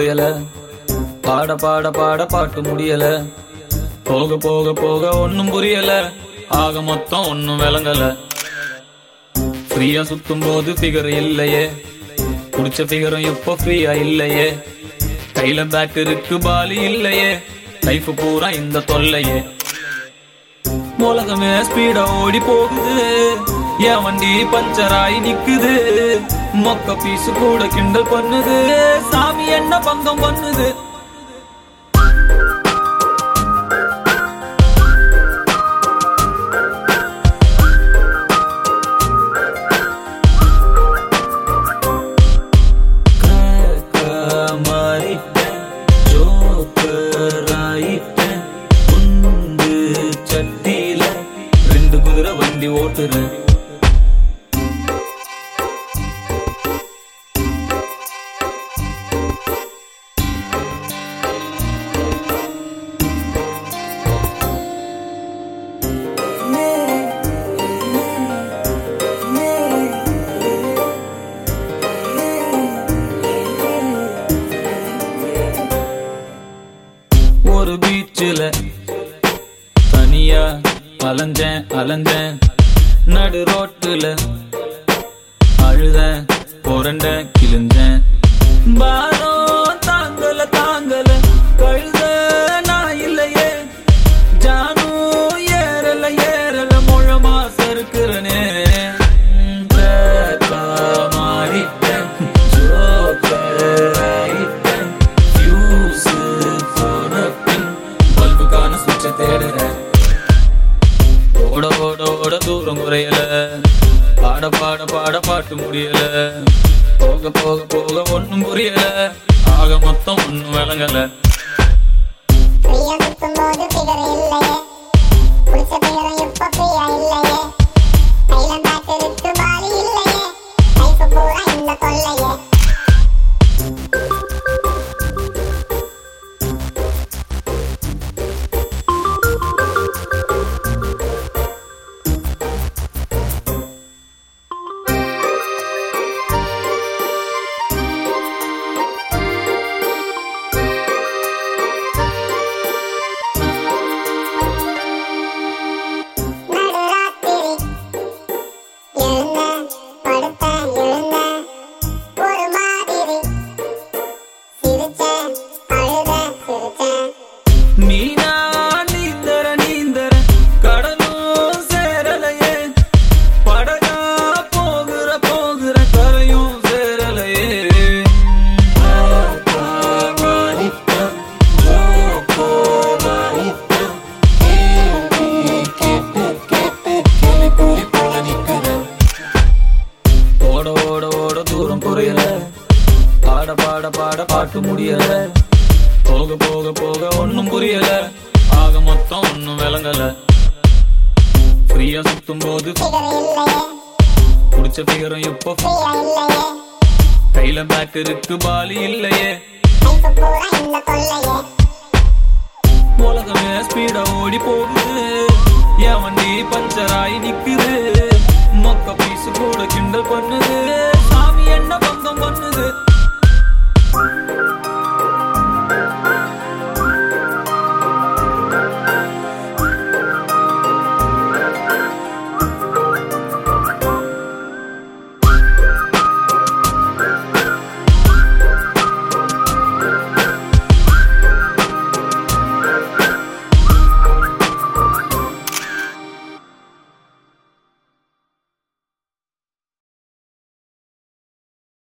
குறையல பாட பாட பாட பாட்டு முடியல போக போக போக ஒண்ணும் புரியல ஆக மொத்தம் ஒண்ணும் விளங்கல ஃப்ரீயா சுத்தும் போது ஃபிகர் இல்லையே புடிச்ச ஃபிகரும் இப்போ ஃப்ரீயா இல்லையே கையில பேக் இருக்கு பாலி இல்லையே லைஃப் பூரா இந்த தொல்லையே உலகமே ஸ்பீடா ஓடி போகுது என் வண்டி பஞ்சர் ஆகி நிக்குது மொக்க பீஸ் கூட கிண்டல் பண்ணுது சாமி என்ன பங்கம் பண்ணுது மாறிட்டேன் ஜோக்கர் ஆயிட்டேன் குண்டு சட்டியில ரெண்டு குதிரை வண்டி ஓட்டுறேன் ஒரு பீச்சில் தனியா அலைஞ்சேன் அலைஞ்சேன் நடு ரோட்டுல அழுதேன் புரண்ட கிழிஞ்சேன் பாரம் தாங்கல தாங்கல கழுத நான் இல்லையே ஜானு ஏறல ஏறல முழமா சறுக்குறனே மாறிட்டேன் ஜோக்கர் ஆயிட்டேன் ஃபியூஸ் போன பின் பல்புக்கான சுவிட்சை தேடுறேன் ஓட ஓட ஓட தூரம் குறையல பாட பாட பாட பாட்டு முடியல போக போக போக ஒண்ணும் புரியல ஆக மொத்தம் ஒண்ணும் விளங்கல ஃப்ரீயா சுத்தும்போது ஃபிகர் இல்லையே புடிச்ச ஃபிகரும் இப்ப ஃப்ரீயா இல்லையே கையில பேக் இருக்கு பாலி இல்லையே லைஃப் பூரா இந்த தொல்லையே நடுராத்திரி எழுந்தேன் படுத்தேன் எழுந்தேன் ஒரு மாதிரி சிரிச்சேன் அழுதேன் சிரிச்சேன் நீனா நீந்தர நீந்தர கடலும் சேரலையே படகா போகிற போகிற கரையும் சேரலையே மாறிட்டேன், ஜோக்கர் ஆயிட்டேன். கேள்வி கேட்டு கேட்டு கேள்விக்குறி போல நிக்கிறேன். ஓட ஓட ஓட தூரம் குறையல பாட பாட பாட பாட்டு முடியல போக போக போக ஒண்ணும் புரியல ஆக மொத்தம் ஒண்ணும் விளங்கல ஃப்ரீயா சுத்தும் போது ஃபிகர் இல்லையே புடிச்ச ஃபிகரும் இப்போ ஃப்ரீயா இல்லையே கையில பேக் இருக்கு பாலி இல்லையே லைஃப் பூரா இந்த தொல்லையே உலகமே ஸ்பீடா ஓடி போகுது என் வண்டி பஞ்சர் ஆகி நிக்குது மொக்க பீஸ் கூட கிண்டல் பண்ணுது